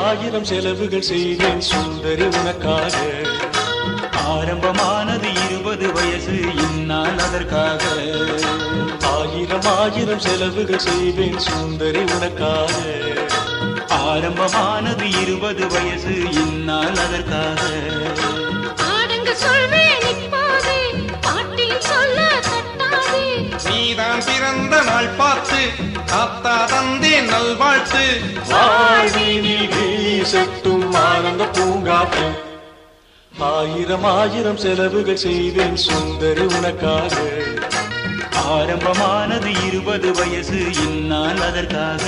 ஆயிரம் செலவுகள் செய்தேன் சுந்தரி உனக்காக ஆரம்பமானது இருபது வயசு இந்நாள் அதற்காக ஆயிரம் ஆயிரம் செலவுகள் செய்வேன் சுந்தரி உனக்காக ஆரம்பமானது இருபது வயசு இந்நாள் அதற்காக ஆடுங்க சொல்வேன் இப்போதே பாட்டில் சொல்ல தட்டாதே நீதான் பிறந்த நாள் பார்த்து தாத்தா தந்தே நல்வாழ்த்து வாழ்வினில் வீசட்டும் ஆனந்த பூங்காற்று ஆயிரம் ஆயிரம் செலவுகள் செய்வேன் சுந்தரி உனக்காக ஆரம்பமானது இருபது வயசு இந்நாள் அதற்காக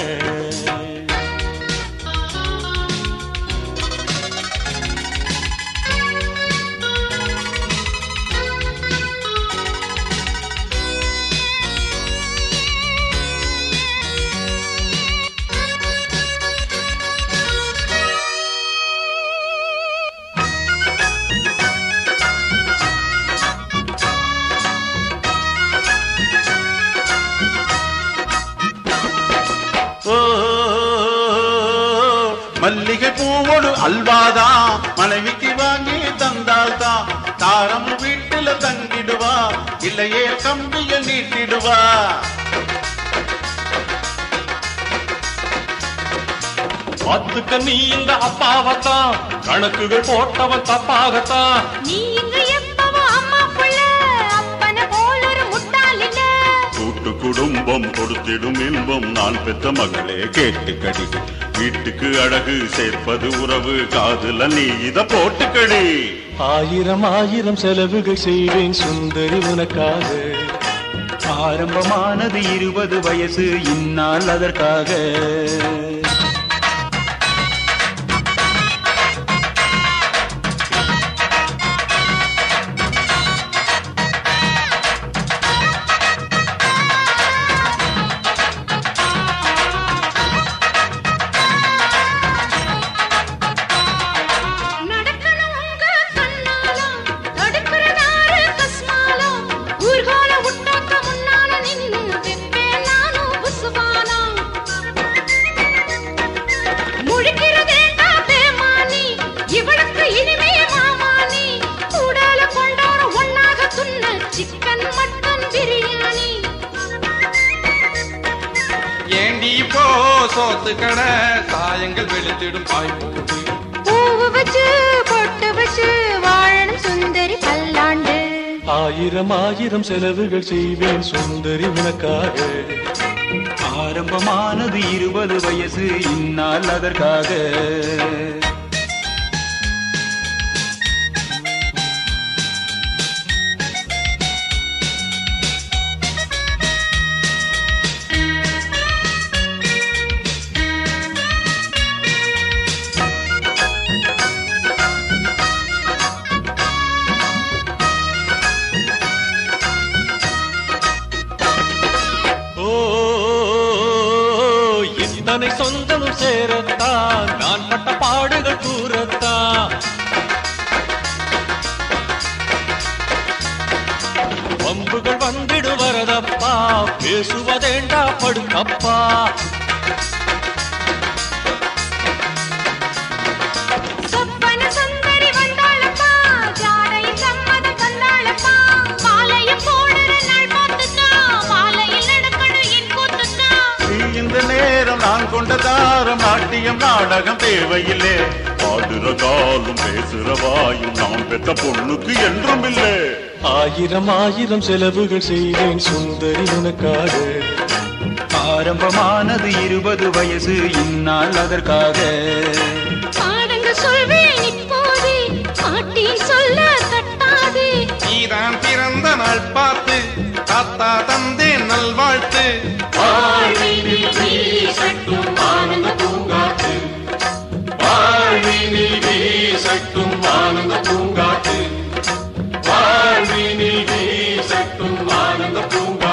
ஓ, மல்லிகை பூவோடு அல்வாதா மனைவிக்கு வாங்கி தந்தால்தான் தாரம் வீட்டுல தங்கிடுவா இல்லையே கம்பிய நீட்டிடுவா பார்த்துக்க நீ இந்த அப்பாவத்தான் கணக்குகள் போட்டவன் தப்பாகத்தான் நீ இங்க எப்பவோ அம்மா புள்ள அப்பன போல ஒரு முட்டாள் இல்ல கூட்டு குடும்பம் கொடுத்திடும் இன்பம் நான் பெற்ற மகளே கேட்டுக்கடி வீட்டுக்கு அழகு சேர்ப்பது உறவு காதுல நீ இத போட்டுக்கடி ஆயிரம் ஆயிரம் செலவுகள் செய்வேன் சுந்தரி உனக்காக ஆரம்பமானது இருபது வயசு இந்நாள் அதற்காக நடக்கணும் உங்க கண்ணாலம் தடுக்கிற நாரு கஸ்மாலம் ஊர்கால விட்டாக்க முன்னால நின்னு வெப்பேன் நானும் புசுவானம் முழிக்கிறதேண்டா பேமானி இவளுக்கு இனிமே மாமானி கூடால கொண்டாட ஒன்னாக துண்ண சிக்கன் மட்டன் பிரியாணி ஏண்டி போ சோத்து கடை சாயங்கள் வெளுத்திடும் பாய் போகுது பூவு வச்சு பொட்டு வச்சு வாழணும் சுந்தரி பல்லாண்டு ஆயிரம் ஆயிரம் செலவுகள் செய்வேன் சுந்தரி உனக்காக ஆரம்பமானது இருபது வயசு இந்நாள் அதற்காக ஓ இத்தனை சொந்தமும் சேரத்தான் நான் பட்ட பாடுகள் கூறத்தான் வம்புகள் வந்திடு வரதப்பா பேசுவதேண்டா படுக்கப்பா சொப்பன சுந்தரி வந்தாளப்பா ஜாடையில் சம்மதம் வந்தாளப்பா மாலையும் போடுற நாள் பார்த்துதான் மாலையில் நடக்கணும் என் கூத்துதான் நீ இந்த நேரம் நான் கொண்ட தாரம் நாட்டியம் நாடகம் தேவையில்லை பாடுற காலும் பேசுற வாயும் நான் பெற்ற பொண்ணுக்கு என்றும் இல்லை ஆயிரம் ஆயிரம் செலவுகள் செய்வேன் சுந்தரி உனக்காக ஆரம்பமானது இருபது வயசு இந்நாள் அதற்காக பாடங்க சொல்வேன் இப்போதே பாட்டி சொல்ல தட்டாதே நீதான் பிறந்த நாள் பார்த்து தாத்தா தந்தே நல்வாழ்த்து வாழ்வினில் வீசட்டும் ஆனந்த பூங்காற்று வாழ்வினில் வீசட்டும் ஆனந்த பூங்காற்று வாழ்வினில் வீசட்டும் ஆனந்த பூங்காற்று